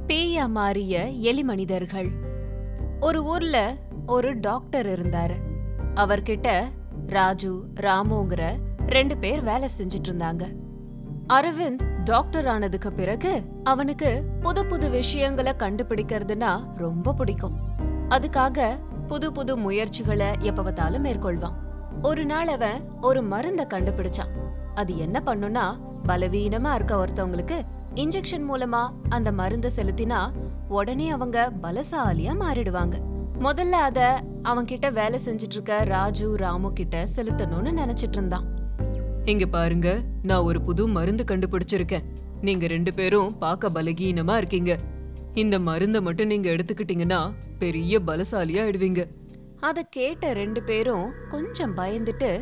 பேயா மாறிய எலி மனிதர்கள் ஒரு ஊர்ல ஒரு டாக்டர் இருந்தாரு அவர்கிட்ட ராஜு ராமுங்கிற ரெண்டு பேர் வேலை செஞ்சுட்டு இருந்தாங்க அரவிந்த் டாக்டர் ஆனதுக்கு பிறகு அவனுக்கு புது புது விஷயங்களை கண்டுபிடிக்கிறதுனா ரொம்ப பிடிக்கும் அதுக்காக புது புது முயற்சிகளை எப்ப பார்த்தாலும் மேற்கொள்வான் ஒரு நாள் அவன் ஒரு மருந்த கண்டுபிடிச்சான் அது என்ன பண்ணுனா பலவீனமா இருக்க ஒருத்தவங்களுக்கு இன்ஜெக்ஷன் மூலமா அந்த மருந்த செலுத்தினா உடனே அவங்க பலசாலியா மாறிடுவாங்க முதல்ல அத அவன்கிட்ட வேலை செஞ்சுட்டு இருக்க ராஜு ராமு கிட்ட செலுத்தணும்னு நினைச்சிட்டு இருந்தான் இங்க பாருங்க நான் ஒரு புது மருந்து கண்டுபிடிச்சிருக்கேன் நீங்க ரெண்டு பேரும் பார்க்க பலகீனமா இருக்கீங்க இந்த மருந்த மட்டும் நீங்க எடுத்துக்கிட்டீங்கன்னா பெரிய பலசாலியா ஆயிடுவீங்க அத கேட்ட ரெண்டு பேரும் கொஞ்சம் பயந்துட்டு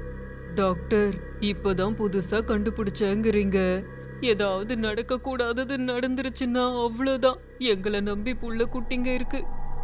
டாக்டர் இப்பதான் புதுசா கண்டுபிடிச்சேங்கிறீங்க ஏதாவது நடக்க கூடாதது நடந்துருச்சுன்னா அவ்வளவுதான் எங்களை நம்பி புள்ள குட்டிங்க இருக்கு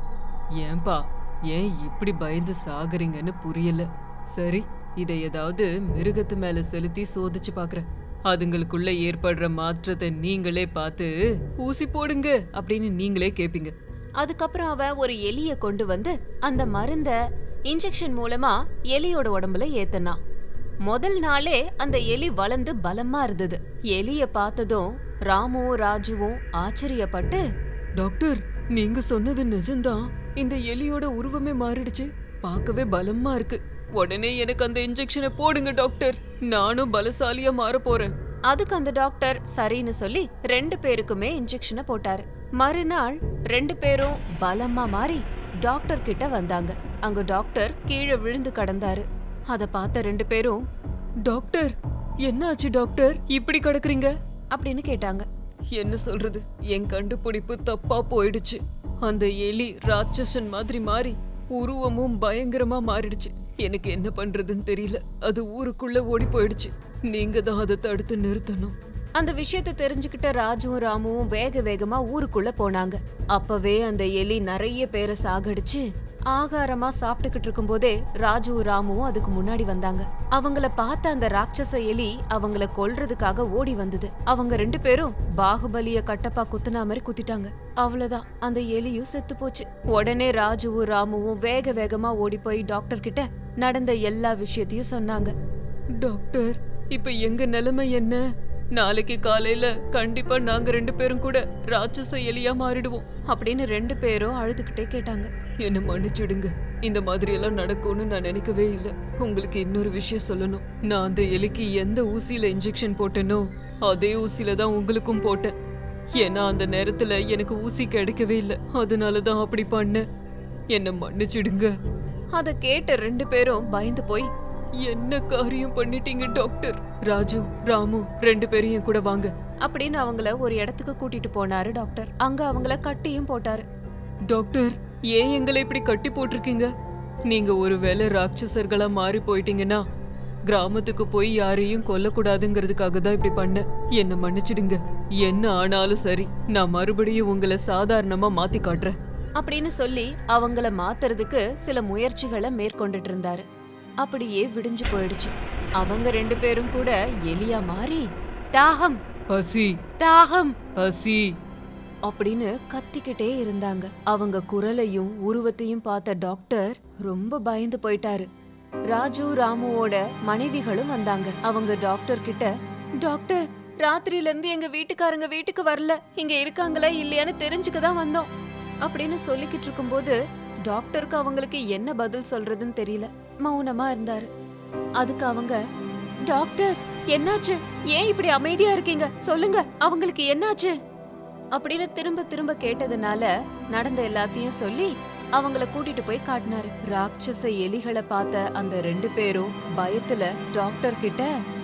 ஏன்பா ஏன் இப்படி பயந்து சாகுறீங்கன்னு புரியல சரி இதை ஏதாவது மிருகத்து மேல செலுத்தி சோதிச்சு பாக்குறேன் அதுங்களுக்குள்ள ஏற்படுற மாற்றத்தை நீங்களே பார்த்து ஊசி போடுங்க அப்படின்னு நீங்களே கேப்பீங்க அதுக்கப்புறம் அவன் ஒரு எலிய கொண்டு வந்து அந்த மருந்த இன்ஜெக்ஷன் மூலமா எலியோட உடம்புல ஏத்தனான் முதல் நாளே அந்த எலி வளர்ந்து பலமா இருந்தது எலிய பார்த்ததும் ராமுவும் ராஜுவும் ஆச்சரியப்பட்டு டாக்டர் நீங்க சொன்னது நிஜம்தான் இந்த எலியோட உருவமே மாறிடுச்சு பார்க்கவே பலமா இருக்கு உடனே எனக்கு அந்த இன்ஜெக்ஷனை போடுங்க டாக்டர் நானும் பலசாலியா மாற போறேன் அதுக்கு அந்த டாக்டர் சரின்னு சொல்லி ரெண்டு பேருக்குமே இன்ஜெக்ஷனை போட்டாரு மறுநாள் ரெண்டு பேரும் பலமா மாறி டாக்டர் கிட்ட வந்தாங்க அங்க டாக்டர் கீழே விழுந்து கடந்தாரு அத பார்த்த ரெண்டு பேரும் டாக்டர் என்னாச்சு டாக்டர் இப்படி கிடக்குறீங்க அப்படின்னு கேட்டாங்க என்ன சொல்றது என் கண்டுபிடிப்பு தப்பா போயிடுச்சு அந்த எலி ராட்சசன் மாதிரி மாறி உருவமும் பயங்கரமா மாறிடுச்சு எனக்கு என்ன பண்றதுன்னு தெரியல அது ஊருக்குள்ள ஓடி போயிடுச்சு நீங்க தான் அதை தடுத்து நிறுத்தணும் அந்த விஷயத்தை தெரிஞ்சுக்கிட்ட ராஜுவும் ராமுவும் வேக வேகமா ஊருக்குள்ள போனாங்க அப்பவே அந்த எலி நிறைய பேரை சாகடிச்சு ஆகாரமா சாப்பிட்டுக்கிட்டு இருக்கும்போதே ராஜுவும் ராமுவும் அதுக்கு முன்னாடி வந்தாங்க அவங்கள பார்த்த அந்த ராட்சச எலி அவங்கள கொல்றதுக்காக ஓடி வந்தது அவங்க ரெண்டு பேரும் பாகுபலிய கட்டப்பா குத்துனா மாதிரி குத்திட்டாங்க அவ்வளவுதான் அந்த எலியும் செத்து போச்சு உடனே ராஜுவும் ராமுவும் வேக வேகமா ஓடி போய் டாக்டர் கிட்ட நடந்த எல்லா விஷயத்தையும் சொன்னாங்க டாக்டர் இப்ப எங்க நிலைமை என்ன நாளைக்கு காலையில கண்டிப்பா நாங்க ரெண்டு பேரும் கூட ராட்சச எலியா மாறிடுவோம் அப்படின்னு ரெண்டு பேரும் அழுதுகிட்டே கேட்டாங்க என்ன மன்னிச்சிடுங்க இந்த மாதிரி எல்லாம் நடக்கும்னு நான் நினைக்கவே இல்லை உங்களுக்கு இன்னொரு விஷயம் சொல்லணும் நான் அந்த எலிக்கு எந்த ஊசியில இன்ஜெக்ஷன் போட்டேனோ அதே ஊசியில தான் உங்களுக்கும் போட்டேன் ஏன்னா அந்த நேரத்துல எனக்கு ஊசி கிடைக்கவே இல்லை அதனால தான் அப்படி பண்ணேன் என்ன மன்னிச்சிடுங்க அத கேட்ட ரெண்டு பேரும் பயந்து போய் என்ன காரியம் பண்ணிட்டீங்க டாக்டர் ராஜு ராமு ரெண்டு பேரும் என் கூட வாங்க அப்படின்னு அவங்கள ஒரு இடத்துக்கு கூட்டிட்டு போனாரு டாக்டர் அங்க அவங்கள கட்டியும் போட்டாரு டாக்டர் ஏன் எங்களை இப்படி கட்டி போட்டிருக்கீங்க நீங்க ஒருவேளை ராட்சசர்களா மாறி போயிட்டீங்கன்னா கிராமத்துக்கு போய் யாரையும் கொல்லக்கூடாதுங்கிறதுக்காக தான் இப்படி பண்ணேன் என்ன மன்னிச்சிடுங்க என்ன ஆனாலும் சரி நான் மறுபடியும் உங்களை சாதாரணமா மாத்தி காட்டுறேன் அப்படின்னு சொல்லி அவங்கள மாத்துறதுக்கு சில முயற்சிகளை மேற்கொண்டுட்டு இருந்தாரு அப்படியே விடிஞ்சு போயிடுச்சு அவங்க ரெண்டு பேரும் கூட எலியா மாறி தாகம் பசி தாகம் பசி அப்படின்னு கத்திக்கிட்டே இருந்தாங்க அவங்க குரலையும் உருவத்தையும் பார்த்த டாக்டர் ரொம்ப பயந்து போயிட்டாரு ராஜு ராமுவோட மனைவிகளும் வந்தாங்க அவங்க டாக்டர் கிட்ட டாக்டர் ராத்திரியில இருந்து எங்க வீட்டுக்காரங்க வீட்டுக்கு வரல இங்க இருக்காங்களா இல்லையான்னு தெரிஞ்சுக்க தான் வந்தோம் அப்படின்னு சொல்லிக்கிட்டு இருக்கும்போது டாக்டருக்கு அவங்களுக்கு என்ன பதில் சொல்றதுன்னு தெரியல மௌனமா இருந்தாரு அதுக்கு அவங்க டாக்டர் என்னாச்சு ஏன் இப்படி அமைதியா இருக்கீங்க சொல்லுங்க அவங்களுக்கு என்னாச்சு அப்படின்னு திரும்ப திரும்ப கேட்டதுனால நடந்த எல்லாத்தையும் சொல்லி அவங்கள கூட்டிட்டு போய் காட்டினாரு ராட்சச எலிகளை பார்த்த அந்த ரெண்டு பேரும் பயத்துல டாக்டர் கிட்ட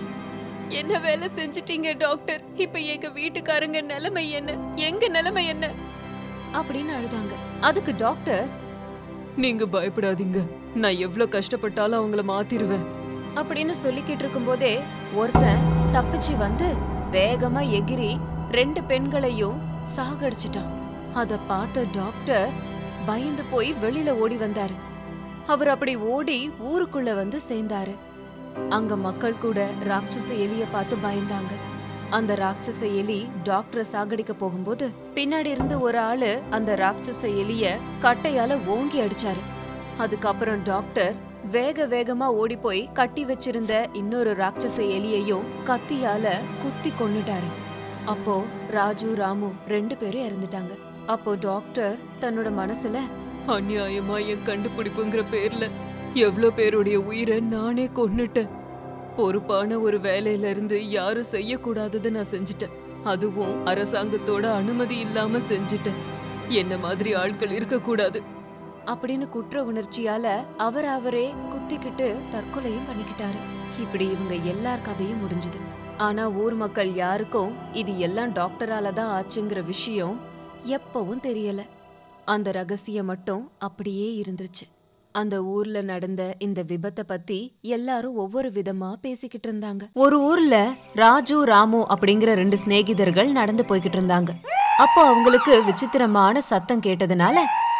என்ன வேலை செஞ்சிட்டீங்க டாக்டர் இப்ப எங்க வீட்டுக்காரங்க நிலைமை என்ன எங்க நிலைமை என்ன அப்படின்னு அழுதாங்க அதுக்கு டாக்டர் நீங்க பயப்படாதீங்க நான் எவ்வளவு கஷ்டப்பட்டாலும் அவங்கள மாத்திருவேன் அப்படின்னு சொல்லிக்கிட்டு இருக்கும்போதே ஒருத்தன் தப்பிச்சு வந்து வேகமா எகிரி ரெண்டு பெண்களையும் சாகடிச்சிட்டான் அத பார்த்த டாக்டர் பயந்து போய் வெளியில ஓடி வந்தாரு அவர் அப்படி ஓடி ஊருக்குள்ள வந்து சேர்ந்தாரு அங்க மக்கள் கூட ராட்சச எலிய பார்த்து பயந்தாங்க அந்த ராட்சச எலி டாக்டரை சாகடிக்க போகும்போது பின்னாடி இருந்து ஒரு ஆளு அந்த ராட்சச எலிய கட்டையால ஓங்கி அடிச்சாரு அதுக்கப்புறம் டாக்டர் வேக வேகமா ஓடி போய் கட்டி வச்சிருந்த இன்னொரு ராட்சச எலியையும் கத்தியால குத்தி கொன்னுட்டாரு அப்போ ராஜு ராமு ரெண்டு பேரும் இறந்துட்டாங்க அப்போ டாக்டர் தன்னோட மனசுல அநியாயமா என் கண்டுபிடிப்புங்கிற பேர்ல எவ்ளோ பேருடைய உயிரை நானே கொன்னுட்டேன் பொறுப்பான ஒரு வேலையில இருந்து யாரும் செய்யக்கூடாததை நான் செஞ்சுட்டேன் அதுவும் அரசாங்கத்தோட அனுமதி இல்லாம செஞ்சுட்டேன் என்ன மாதிரி ஆட்கள் இருக்கக்கூடாது அப்படின்னு குற்ற உணர்ச்சியால அவர் அவரே குத்திக்கிட்டு தற்கொலையும் பண்ணிக்கிட்டாரு இப்படி இவங்க எல்லார் கதையும் முடிஞ்சது ஆனா ஊர் மக்கள் யாருக்கும் இது எல்லாம் டாக்டரால தான் ஆச்சுங்கிற விஷயம் எப்பவும் தெரியல அந்த ரகசியம் மட்டும் அப்படியே இருந்துருச்சு அந்த ஊர்ல நடந்த இந்த விபத்தை பத்தி எல்லாரும் ஒவ்வொரு விதமா பேசிக்கிட்டு இருந்தாங்க ஒரு ஊர்ல ராஜு ராமு அப்படிங்கிற ரெண்டு சிநேகிதர்கள் நடந்து போய்கிட்டு இருந்தாங்க அப்போ அவங்களுக்கு விசித்திரமான சத்தம் கேட்டதுனால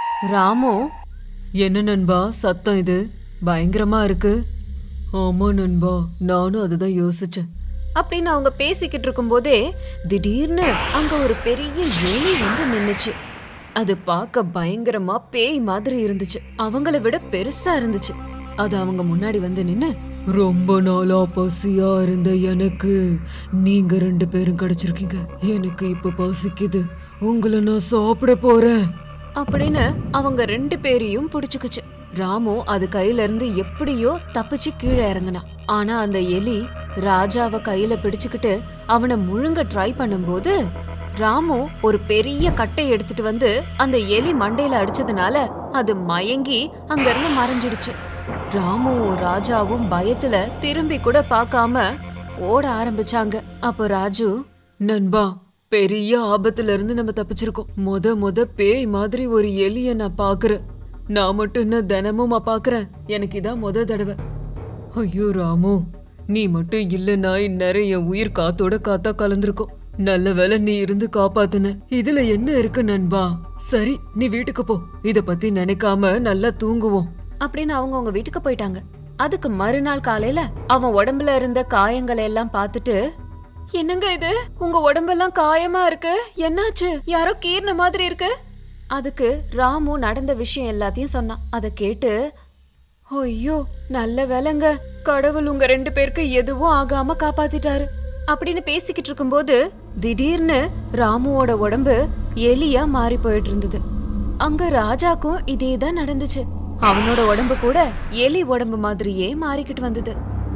ராமு என்ன நண்பா சத்தம் இது பயங்கரமா இருக்கு ஆமா நண்பா நானும் அதுதான் யோசிச்சேன் அப்படின்னு அவங்க பேசிக்கிட்டு இருக்கும்போதே திடீர்னு அங்க ஒரு பெரிய எலி வந்து நின்னுச்சு அது பார்க்க பயங்கரமா பேய் மாதிரி இருந்துச்சு அவங்கள விட பெருசா இருந்துச்சு அது அவங்க முன்னாடி வந்து நின்னு ரொம்ப நாளா பசியா இருந்த எனக்கு நீங்க ரெண்டு பேரும் கிடைச்சிருக்கீங்க எனக்கு இப்ப பசிக்குது உங்களை நான் சாப்பிட போறேன் அப்படின்னு அவங்க ரெண்டு பேரையும் புடிச்சுக்குச்சு ராமு அது கையில இருந்து எப்படியோ தப்பிச்சு கீழே இறங்குனான் ஆனா அந்த எலி ராஜாவை கையில பிடிச்சுக்கிட்டு அவனை முழுங்க ட்ரை பண்ணும்போது ராமு ஒரு பெரிய கட்டை எடுத்துட்டு வந்து அந்த எலி மண்டையில அடிச்சதுனால அது மயங்கி அங்கிருந்து மறைஞ்சிடுச்சு ராமுவும் ராஜாவும் பயத்துல திரும்பி கூட பார்க்காம ஓட ஆரம்பிச்சாங்க அப்போ ராஜு நண்பா பெரிய ஆபத்துல இருந்து நம்ம தப்பிச்சிருக்கோம் மொத மொத பேய் மாதிரி ஒரு எலிய நான் பாக்குறேன் நான் மட்டும் என்ன தினமும் பாக்குறேன் எனக்கு இதான் மொத தடவை ஐயோ ராமு நீ மட்டும் இல்லைன்னா இந்நேரம் என் உயிர் காத்தோட காத்தா கலந்திருக்கும் நல்ல வேளை நீ இருந்து காப்பாத்துன இதுல என்ன இருக்கு நண்பா சரி நீ வீட்டுக்கு போ இத பத்தி நினைக்காம நல்லா தூங்குவோம் அப்படின்னு அவங்க அவங்க வீட்டுக்கு போயிட்டாங்க அதுக்கு மறுநாள் காலையில அவன் உடம்புல இருந்த காயங்களை எல்லாம் பார்த்துட்டு என்னங்க இது உங்க உடம்பெல்லாம் காயமா இருக்கு என்னாச்சு யாரோ கீர்ன மாதிரி இருக்கு அதுக்கு ராமு நடந்த விஷயம் எல்லாத்தையும் சொன்னான் அதை கேட்டு ஐயோ நல்ல வேலைங்க கடவுள் உங்க ரெண்டு பேருக்கு எதுவும் ஆகாம காப்பாத்திட்டாரு அப்படின்னு பேசிக்கிட்டு இருக்கும்போது திடீர்னு ராமுவோட உடம்பு எலியா மாறி போயிட்டு இருந்தது அங்க ராஜாக்கும் இதே தான் நடந்துச்சு அவனோட உடம்பு கூட எலி உடம்பு மாதிரியே மாறிக்கிட்டு வந்தது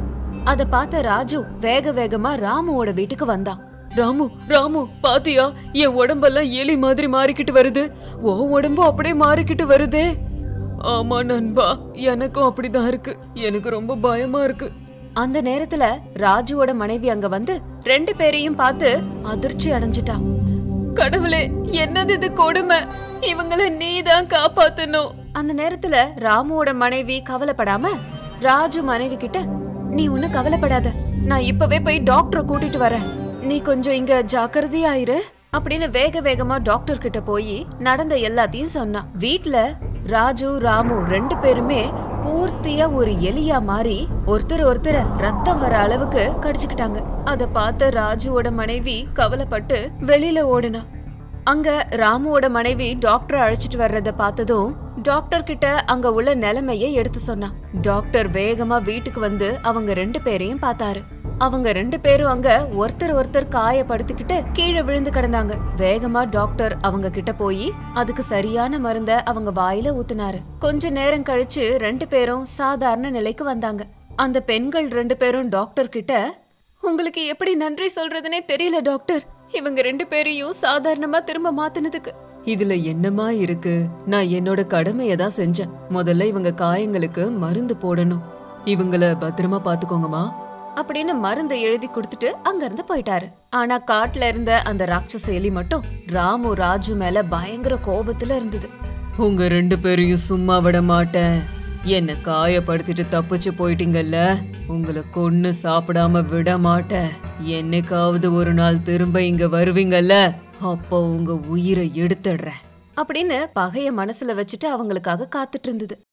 அத பார்த்த ராஜு வேக வேகமா ராமுவோட வீட்டுக்கு வந்தான் ராமு ராமு பாத்தியா என் உடம்பெல்லாம் எலி மாதிரி மாறிக்கிட்டு வருது ஓ உடம்பும் அப்படியே மாறிக்கிட்டு வருதே ஆமா நண்பா எனக்கும் அப்படிதான் இருக்கு எனக்கு ரொம்ப பயமா இருக்கு அந்த நேரத்துல ராஜுவோட மனைவி அங்க வந்து ரெண்டு பேரையும் பார்த்து அதிர்ச்சி அடைஞ்சிட்டா கடவுளே என்னது இது கொடுமை இவங்கள நீதான் காப்பாத்தணும் அந்த நேரத்துல ராமுவோட மனைவி கவலைப்படாம ராஜு மனைவி கிட்ட நீ ஒண்ணு கவலைப்படாத நான் இப்பவே போய் டாக்டரை கூட்டிட்டு வரேன் நீ கொஞ்சம் இங்க ஜாக்கிரதையா இரு அப்படின்னு வேக வேகமா டாக்டர் கிட்ட போய் நடந்த எல்லாத்தையும் சொன்னான் வீட்ல ராஜு ராமு ரெண்டு பேருமே பூர்த்தியா ஒரு எலியா மாறி ஒருத்தர் ஒருத்தர் ரத்தம் வர அளவுக்கு கடிச்சுக்கிட்டாங்க அத பார்த்த ராஜுவோட மனைவி கவலைப்பட்டு வெளியில ஓடுனா அங்க ராமுவோட மனைவி டாக்டர் அழைச்சிட்டு வர்றத பார்த்ததும் டாக்டர் கிட்ட அங்க உள்ள நிலைமைய எடுத்து சொன்னான் டாக்டர் வேகமா வீட்டுக்கு வந்து அவங்க ரெண்டு பேரையும் பார்த்தாரு அவங்க ரெண்டு பேரும் அங்க ஒருத்தர் ஒருத்தர் காயப்படுத்திக்கிட்டு கீழே விழுந்து கிடந்தாங்க வேகமா டாக்டர் அவங்க கிட்ட போய் அதுக்கு சரியான மருந்த அவங்க வாயில ஊத்துனாரு கொஞ்ச நேரம் கழிச்சு ரெண்டு பேரும் சாதாரண நிலைக்கு வந்தாங்க அந்த பெண்கள் ரெண்டு பேரும் டாக்டர் கிட்ட உங்களுக்கு எப்படி நன்றி சொல்றதுனே தெரியல டாக்டர் இவங்க ரெண்டு பேரையும் சாதாரணமா திரும்ப மாத்தினதுக்கு இதுல என்னமா இருக்கு நான் என்னோட கடமையை தான் செஞ்சேன் முதல்ல இவங்க காயங்களுக்கு மருந்து போடணும் இவங்கள பத்திரமா பாத்துக்கோங்கம்மா அப்படின்னு மருந்து எழுதி கொடுத்துட்டு அங்க இருந்து போயிட்டாரு ஆனா காட்டுல இருந்த அந்த ராட்சச எலி மட்டும் ராமு ராஜு மேல பயங்கர கோபத்துல இருந்தது உங்க ரெண்டு பேரையும் சும்மா விட மாட்டேன் என்ன காயப்படுத்திட்டு தப்பிச்சு போயிட்டீங்கல்ல உங்களை கொன்னு சாப்பிடாம விட மாட்டேன் என்னைக்காவது ஒரு நாள் திரும்ப இங்க வருவீங்கல்ல அப்போ உங்க உயிரை எடுத்துடுறேன் அப்படின்னு பகைய மனசுல வச்சுட்டு அவங்களுக்காக காத்துட்டு இருந்தது